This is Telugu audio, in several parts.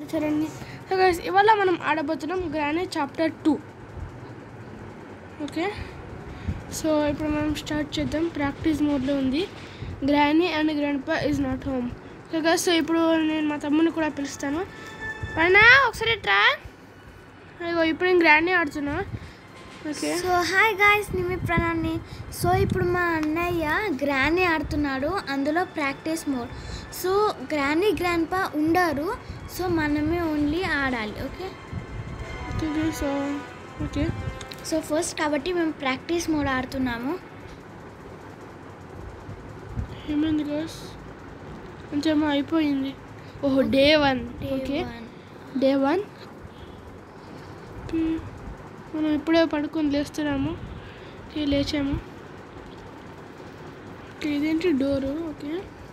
చూడండి సో గైస్ ఇవాళ మనం ఆడబోతున్నాం granny chapter two okay so ఇప్పుడు మనం స్టార్ట్ చేద్దాం ప్రాక్టీస్ మోడ్లో ఉంది granny and grandpa is not home so guys so ఇప్పుడు నేను మా తమ్ముని కూడా పిలుస్తాను పైన ఒకసారి ట్రా అయ్యో ఇప్పుడు నేను గ్రానీ ఆడుతున్నా ఓకే సో హాయ్ గాయస్ నిమి ప్రణాన్ని సో ఇప్పుడు మా అన్నయ్య గ్రానీ ఆడుతున్నాడు అందులో practice mode so granny grandpa ఉండరు సో మనమే ఓన్లీ ఆడాలి okay okay so okay so first కాబట్టి మేము ప్రాక్టీస్ మోడ్ ఆడుతున్నాము ఏమైంది గైస్ కొంచెం అయిపోయింది ఓహో day one okay day one మనం ఇప్పుడే పడుకొని లేస్తున్నాము ఓకే లేచాము ఓకే ఇదేంటి డోరు ఓకే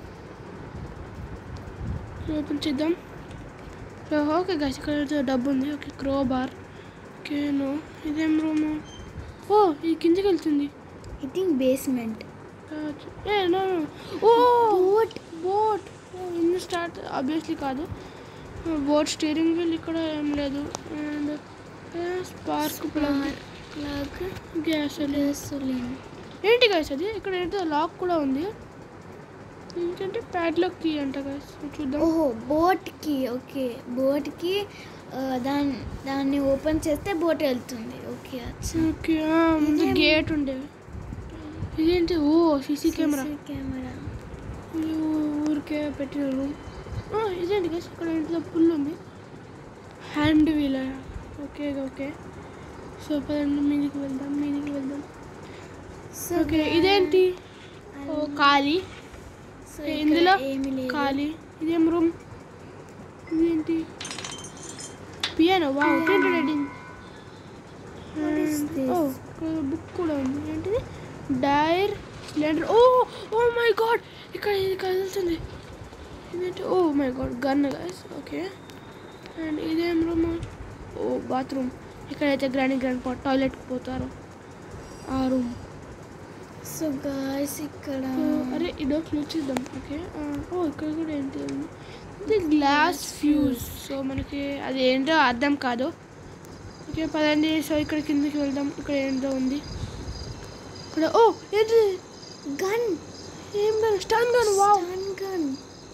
ఓపెన్ చేద్దాం సో ఓకే గైస్ ఇక్కడ ఏదో డబ్బు ఉంది okay crowbar okay no ఇదేం రూము ఓ ఇది కిందకి వెళ్తుంది ఐ థింక్ బేస్మెంట్ ఏ no oh boat boat in start obviously కాదు బోట్ స్టీరింగ్ వీల్ ఇక్కడ ఏం లేదు and spark plug plug gas gasoline ఏంటి గాయస్ అది ఇక్కడ ఏంటో లాక్ కూడా ఉంది ఏంటంటే ప్యాడ్లాక్ కీ అంట గాయస్ చూద్దాం ఓహో బోట్కి ఓకే బోట్కి దాన్ని దాన్ని ఓపెన్ చేస్తే బోట్ వెళ్తుంది ఓకే అచ్చా ఓకే ముందు ఇదేం- గేట్ ఉండేవి ఇదేంటి ఓ సీసీ కెమెరా కెమెరా ఇది ఊరికే పెట్టిన రూమ్ ఇదేంటి గైస్ ఇక్కడ ఏంటిదో పుల్ ఉంది hand wheel okay okay so పదండి మీదికి వెళ్దాం మీదికి వెళ్దాం సో ఓకే ఇదేంటి ఓ ఖాళీ సో ఓకే, ఇక్కడ ఇందులో ఏమీ లేదు ఖాళీ ఇదేం రూమ్ ఇదేంటి పియానో వా ప్రింటెడ్ ఎడింగ్ What is this? Oh book కూడా ఉంది ఏంటిది డైర్ cylinder oh oh my god ఇక్కడ ఇది కదులుతుంది ఇదేంటి oh my god gun guys okay and ఇదేం రూమ్ ఓ బాత్రూమ్ ఇక్కడైతే గ్రాండ్ గ్రాండ్ పా టాయిలెట్కి పోతారు ఆ రూమ్ సో గాయస్ ఇక్కడ అరే ఈ డోర్ క్లోజ్ చేద్దాం ఓకే ఓ ఇక్కడ కూడా ఏంటి ఉంది ఇది గ్లాస్ ఫ్యూజ్ సో మనకి అది ఏంటో అర్థం కాదు ఓకే పదండి సో ఇక్కడ కిందకి వెళ్దాం ఇక్కడ ఏంటో ఉంది ఇక్కడ ఓ ఏంటి గన్ ఏం gun stun gun wow gun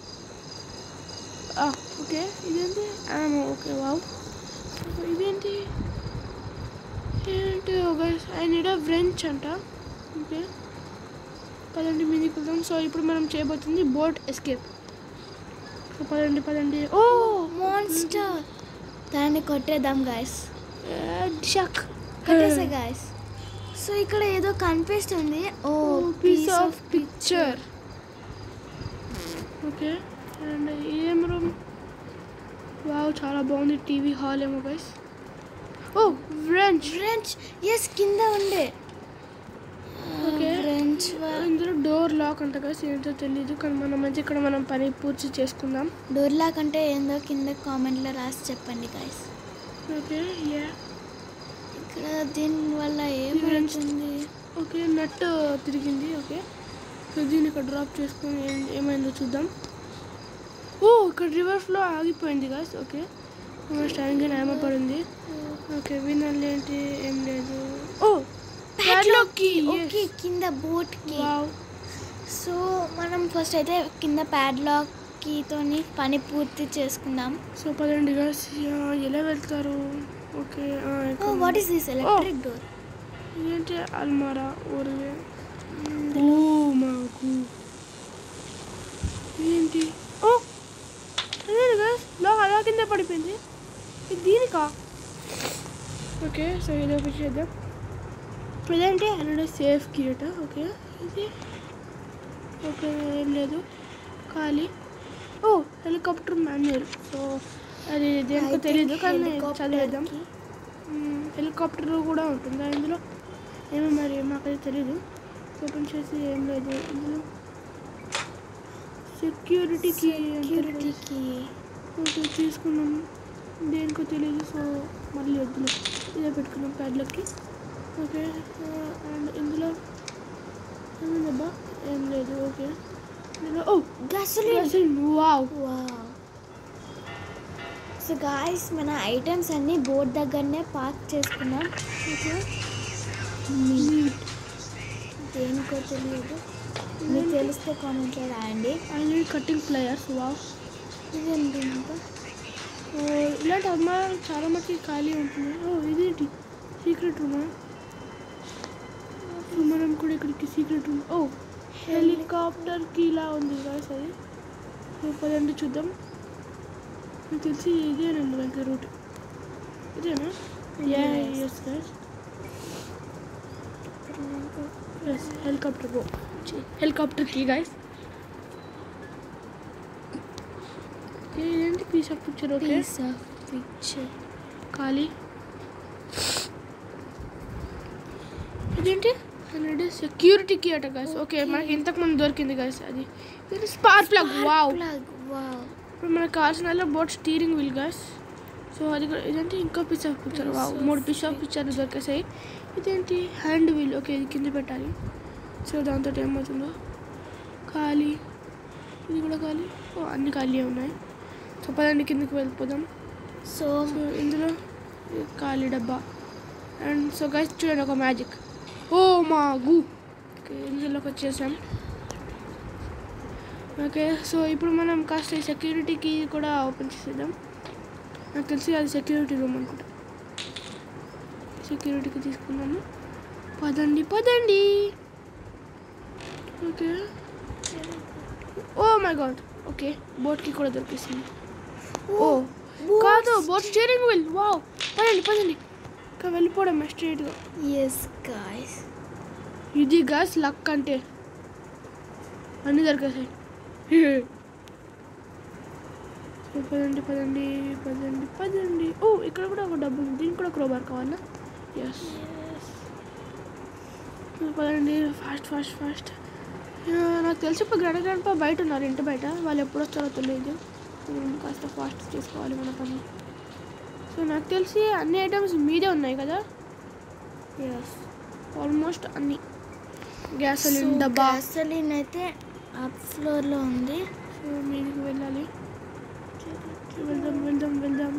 okay ఇదేంటి ఆమో ఓకే వావ్ ఇదేంటి ఏంటి ఐ నీడ్ అ వ్రెంచ్ అంట ఓకే పదండి మీదికి వెళ్దాం సో ఇప్పుడు మనం చేయబోతుంది బోట్ ఎస్కేప్ సో పదండి పదండి ఓ మాన్స్టర్ దాన్ని కొట్టేద్దాం గాయస్ షక్ కొట్టేసా గాయస్ సో ఇక్కడ ఏదో కనిపిస్తుంది oh piece of picture okay and ఏం రూమ్ వావ్ చాలా బాగుంది టీవీ హాల్ ఏమో గైస్ ఓ ఫ్రెంచ్ ఫ్రెంచ్ ఎస్ కింద ఉండే ఓకే ఫ్రెంచ్ ఇందులో డోర్ లాక్ అంట గైస్ ఏంటో తెలియదు కానీ మనం అయితే ఇక్కడ మనం పని పూర్తి చేసుకుందాం డోర్ లాక్ అంటే ఏందో కింద కామెంట్లో రాసి చెప్పండి గాయస్ ఓకే యా ఇక్కడ దీని వల్ల ఏమవుతుంది ఓకే నట్ తిరిగింది ఓకే సో దీన్ని ఇక్కడ డ్రాప్ చేసుకొని ఏం- ఏమైందో చూద్దాం ఓ ఇక్కడ రివర్ ఫ్లో ఆగిపోయింది గాస్ ఓకే స్టాండ్ గా న్యామ పడింది ఓకే వినల్ ఏంటి ఏం లేదు oh padlock key, yes. Okay కింద బోట్ కి వావ్ సో మనం ఫస్ట్ అయితే కింద ప్యాడ్లాక్ కీతోని పని పూర్తి చేసుకుందాం సో పదండి గాస్ ఎలా వెళ్తారు ఓకే ఆ, ఇక్కడ what is this electric door ఇదేంటి అల్మారా ఊరివే ఓ మాకు ఏంటి ఓ అదే గాస్ లో అలా కింద పడిపోయింది ఇది దీనికా ఓకే సో ఇది ఒకటి చేద్దాం ఇదేంటి హండ్రెడ్ సేఫ్ కిరీట ఓకే ఇది ఓకే ఏం లేదు ఖాళీ ఓ హెలికాప్టర్ మాన్యువల్ సో అది దేనికో తెలియదు కానీ చదివేద్దాం మ్మ్, హెలికాప్టర్ కూడా ఉంటుందా ఇందులో ఏమో మరి మాకైతే తెలీదు ఓపెన్ చేసి ఏం లేదు ఇందులో సెక్యూరిటీకి సెక్యూరిటీకి ఓకే తీసుకున్నాం దేనికో తెలియదు సో మళ్ళీ వద్దులే ఇదే పెట్టుకున్నాం ప్యాడ్లకి ఓకే అండ్ ఇందులో ఏమైందబ్బా ఏం లేదు ఓకే ఇందులో oh gasoline wow wow so guys మన ఐటమ్స్ అన్నీ బోర్డ్ దగ్గరనే పార్క్ చేసుకున్నాం ఓకే మీట్ దేనికో తెలియదు మీకు తెలిస్తే కామెంట్లో రాయండి ఆల్రెడీ కటింగ్ ప్లేయర్స్ వావ్ ఇదేంటి ఇంకా ఓ, ఇలాంటి అమ్మ చాలా మటుకి ఖాళీ ఉంటుంది ఓ ఇదేంటి సీక్రెట్ రూమా సో మనం కూడా ఇక్కడికి సీక్రెట్ రూమ్ ఓ హెలికాప్టర్కి ఇలా ఉంది గాయస్ అది సో పదండి చూద్దాం నాకు తెలిసి ఇదేనండి మనకి రూట్ ఇదేనా Yes. Yes guys yes helicopter go helicopter కి గాయస్ ఇదేంటి piece of picture okay piece of picture ఖాళీ ఇదేంటి హండ్రెడ్ సెక్యూరిటీ కీ అట గాయస్ ఓకే మనకి ఇంతకు ముందు దొరికింది గాయస్ అది ఇది స్పార్క్ ప్లగ్ వావ్ వావ్ ఇప్పుడు మనకు కావాల్సిన boat steering wheel guys so అది కూడా ఇదేంటి ఇంకో piece of picture wow Piece of మూడు పీస్ ఆఫ్ పిక్చర్లు దొరికేసాయి ఇదేంటి హ్యాండ్ వీల్ ఓకే ఇది కింద పెట్టాలి సో దాంతో ఏమవుతుందో ఖాళీ ఇది కూడా ఖాళీ ఓ అన్ని ఖాళీ ఉన్నాయి సో పదండి కిందకి వెళ్ళిపోదాం సో సో ఇందులో ఈ ఖాళీ డబ్బా అండ్ సో గైస్ చూడండి ఒక మ్యాజిక్ ఓ మా గు ఓకే ఇందులోకి వచ్చేసాం ఓకే సో ఇప్పుడు మనం కాస్త ఈ సెక్యూరిటీకి కూడా ఓపెన్ చేసేద్దాం నాకు తెలిసి అది సెక్యూరిటీ రూమ్ అనుకుంటా సెక్యూరిటీకి తీసుకున్నాను పదండి పదండి okay oh my god okay బోట్కి కూడా దొరికేసింది ఓ కాదు బోట్ స్టీరింగ్ వీల్ వావ్ పదండి పదండి ఇంకా వెళ్ళిపోవడం స్ట్రైట్గా ఎస్ గాయస్ ఇది గాస్ లక్ అంటే అన్నీ దొరికేసాయి సో పదండి పదండి పదండి పదండి ఓ ఇక్కడ కూడా ఒక డబ్బు ఉంది దీనికి కూడా క్రోబార్ కావాలా ఎస్ పదండి ఫాస్ట్ ఫాస్ట్ ఫాస్ట్ నాకు తెలిసి ఇప్పుడు గ్రాండ్ గ్రాండ్ బయట ఉన్నారు ఇంటి బయట వాళ్ళు ఎప్పుడు వస్తారో తెలియదు మనం కాస్త ఫాస్ట్ చేసుకోవాలి మన పని సో నాకు తెలిసి అన్ని ఐటమ్స్ మీదే ఉన్నాయి కదా ఎస్ ఆల్మోస్ట్ అన్ని గ్యాసోలిన్ డబ్బా గ్యాసోలిన్ అయితే అప్ ఫ్లోర్లో ఉంది సో మీదికి వెళ్ళాలి వెళ్దాం వెళ్దాం వెళ్దాం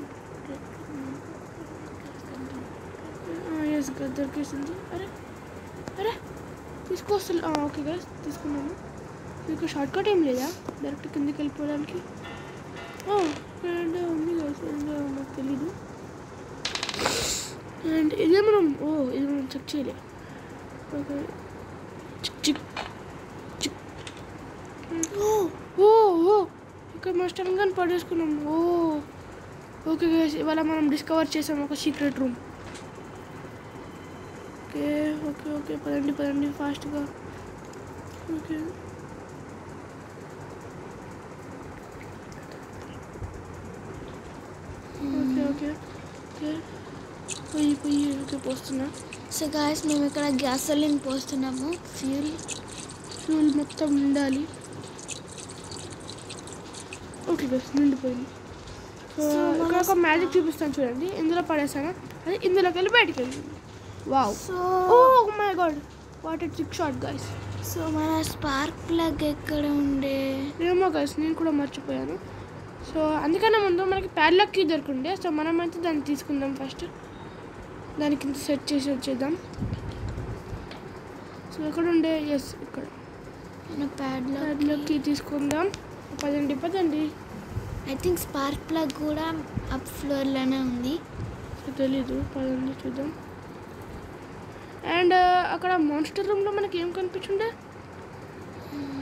ఎస్ దొరికేసింది అరే అరే తీసుకొస్తా ఓకే గైస్ తీసుకున్నాను మీకు షార్ట్ కట్ ఏం లేదా డైరెక్ట్ కిందకి వెళ్ళిపోవడానికి అండ్ ఉంది గైస్ నాకు తెలీదు అండ్ ఇదే మనం ఓ ఇది మనం చెక్ చేయలే ఓకే చిక్ చిక్ చిక్ ఓ ఓ ఓ ఇక్కడ మనం స్టన్ గన్ పడేసుకున్నాం ఓ ఓకే గైస్ ఇవాళ మనం డిస్కవర్ చేసాం ఒక secret room okay okay okay పదండి పదండి ఫాస్ట్గా ఓకే ఓకే ఓకే ఓకే పొయ్యి పొయ్యి ఓకే పోస్తున్నా సో గాయస్ మేము ఇక్కడ గ్యాసోలిన్ పోస్తున్నాము ఫ్యూల్ ఫ్యూల్ మొత్తం నిండాలి ఓకే బస్ నిండిపోయింది సో So, ఇక్కడ మన ఒక మ్యాజిక్ చూపిస్తాను చూడండి ఇందులో పడేసాను అది ఇందులోకి వెళ్ళి బయటికి వెళ్ళింది wow so oh my god what at sick shot guys so మన స్పార్క్ ప్లగ్ ఎక్కడ ఉండే ఏమో గైస్ నేను కూడా మర్చిపోయాను సో అందుకనే ముందు మనకి ప్యాడ్లాక్ కీ దొరికిండే సో మనం అయితే దాన్ని తీసుకుందాం ఫస్ట్ దానికి ఇంత సెట్ చేసి వచ్చేద్దాం సో ఎక్కడ ఉండే ఎస్ ఇక్కడ మన ప్యాడ్లో ప్యాడ్లాక్ కీ తీసుకుందాం పదండి పదండి ఐ థింక్ స్పార్క్ ప్లగ్ కూడా అప్ ఫ్లోర్లోనే ఉంది సో తెలీదు పదండి చూద్దాం అండ్ అక్కడ మాన్స్టర్ రూమ్లో మనకి ఏం కనిపించుండే మ్మ్,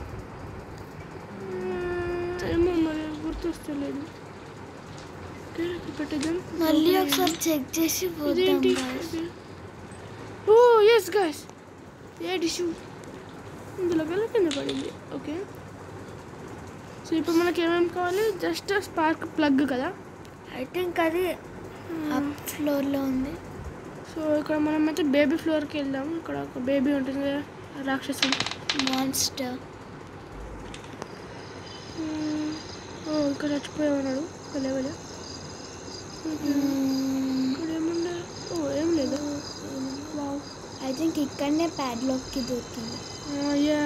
ఏమో మరి గుర్తొస్తలేదు ఓకే పెట్టేద్దాం మళ్ళీ ఒకసారి చెక్ చేసి పోతాం ఇదేంటి guys. ఓ ఎస్ గాయస్ ఏ డిష్యూ ఇందులో వెళ్ళి కింద పడింది ఓకే సో ఇప్పుడు మనకి ఏమేమి కావాలి జస్ట్ స్పార్క్ ప్లగ్ కదా ఐ థింక్ అది అప్ ఫ్లోర్లో ఉంది సో ఇక్కడ మనం అయితే బేబీ ఫ్లోర్కి వెళ్దాం ఇక్కడ ఒక బేబీ ఉంటుంది కదా రాక్షసం మాన్స్టర్ మ్మ్. ఓ ఇక్కడ చచ్చిపోయి ఉన్నాడు ఒక లెవెల్ ఇక్కడ ఏముండే ఓ ఏం లేదు వావ్ ఐ థింక్ ఇక్కడనే ప్యాడ్లాక్కి దొరికింది యా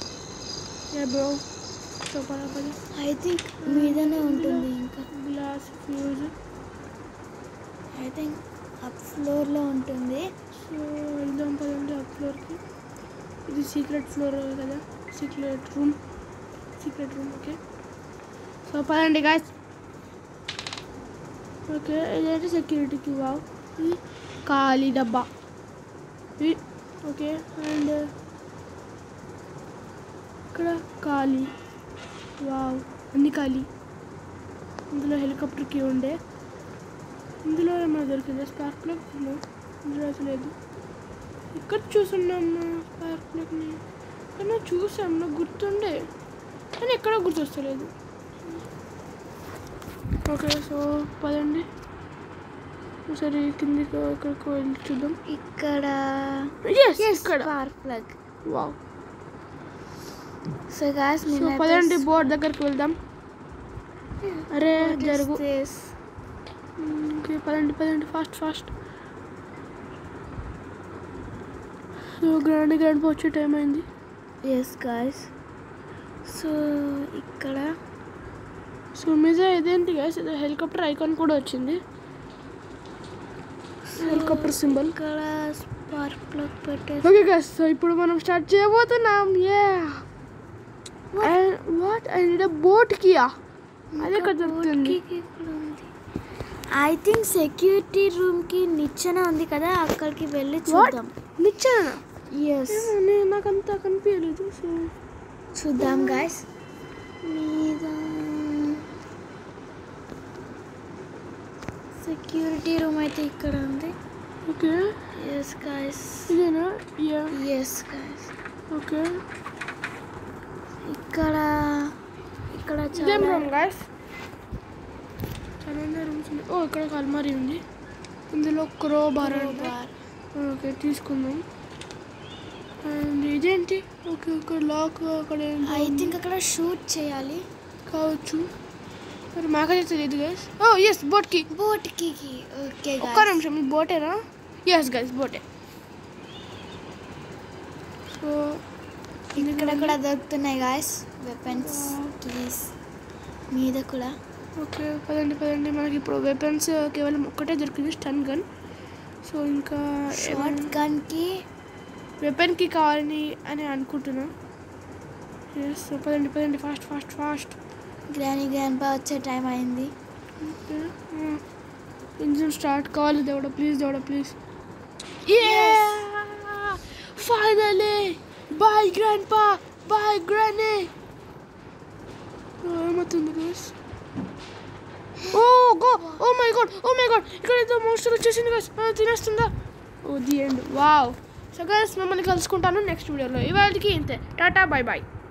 యా బ్రో సో పద పద ఐ థింక్ మీదనే ఉంటుంది ఇంకా గ్లాస్ థింక్ అప్ ఫ్లోర్లో ఉంటుంది సో వెళ్దాం పదండి ఆ ఫ్లోర్కి ఇది సీక్రెట్ ఫ్లోర్ కదా secret room secret room okay so పదండి గాయస్ ఓకే ఇదేంటి సెక్యూరిటీకి వావ్ ఇది ఖాళీ డబ్బా ఇది ఓకే అండ్ ఇక్కడ ఖాళీ వావ్ అన్ని ఖాళీ ఇందులో హెలికాప్టర్కి ఉండే ఇందులో ఏమైనా దొరికిందా స్పార్క్ ప్లగ్ నో ఇందులో అసలు లేదు ఇక్కడ చూసున్నాం స్పార్క్ ప్లగ్ని కానీ చూసాం నాకు గుర్తుండే కానీ ఎక్కడో గుర్తొస్తలేదు ఓకే సో పదండి ఒకసారి కిందికి ఇక్కడికి వెళ్ళి చూద్దాం ఇక్కడ Yes, ఇక్కడ spark plug wow so guys so పదండి బోర్డ్ దగ్గరికి వెళ్దాం అరే జరుగు ఓకే పదండి పదండి fast fast so grand grand వచ్చే టైం అయింది ఎస్ గాయస్ సో ఇక్కడ సో మీద ఇదేంటి గైస్ ఇది హెలికాప్టర్ ఐకాన్ కూడా వచ్చింది హెలికాప్టర్ సింబల్ ఇక్కడ స్పార్క్ ప్లగ్ పెట్టేసి ఓకే గైస్ సో ఇప్పుడు మనం స్టార్ట్ చేయబోతున్నాం yeah and what I need boat కియా అదే కదా దొరుకుతుంది ఐ థింక్ సెక్యూరిటీ రూమ్ కి నిచ్చెన ఉంది కదా అక్కడికి వెళ్ళి What? చూద్దాం నిచ్చానా ఎస్ నాకు అంతా కనిపించలేదు సో చూద్దాం గాయస్ మీద సెక్యూరిటీ రూమ్ అయితే ఇక్కడ ఉంది ఓకే ఎస్ గాయస్ ఇదేనా యా ఎస్ గాయస్ ఓకే ఇక్కడ ఇక్కడ ఇదేం చాలా రూమ్ గాయస్ చాలా రూమ్స్ ఉన్నాయి ఓ ఇక్కడ ఒక అల్మారీ ఉంది ఇందులో క్రో బార్ అంట bar. ఓకే తీసుకుందాం అండ్ ఇదేంటి ఓకే ఒక లాక్ అక్కడ ఏంటో ఐ ఉంది. థింక్ అక్కడ షూట్ చేయాలి కావచ్చు మరి మాకైతే తెలియదు గైస్ ఓ ఎస్ బోట్కి బోట్ కి ఓకే ఒక్క నిమిషం ఇది బోటేనా ఎస్ గైస్ బోటే సో ఇక్కడ కూడా దొరుకుతున్నాయి గాయస్ వెపన్స్ కీస్ మీద కూడా ఓకే పదండి పదండి మనకి ఇప్పుడు వెపన్స్ కేవలం ఒక్కటే దొరికింది స్టన్ గన్ సో ఇంకా షార్ట్ గన్ కి వెపన్కి కావాలని అని అనుకుంటున్నా ఎస్ సో పదండి పదండి fast fast fast granny grandpa వచ్చే టైం అయింది ఇంజిన్ స్టార్ట్ కావాలి దేవుడా ప్లీజ్ దేవుడా please finally bye grandpa bye granny ఏమవుతుంది guys oh go oh my god oh my god ఇక్కడ ఏదో మోస్టర్ వచ్చేసింది గైస్ తినేస్తుందా oh the end wow so guys మిమ్మల్ని కలుసుకుంటాను నెక్స్ట్ వీడియోలో ఇవాళకి ఇంతే టాటా బాయ్ బాయ్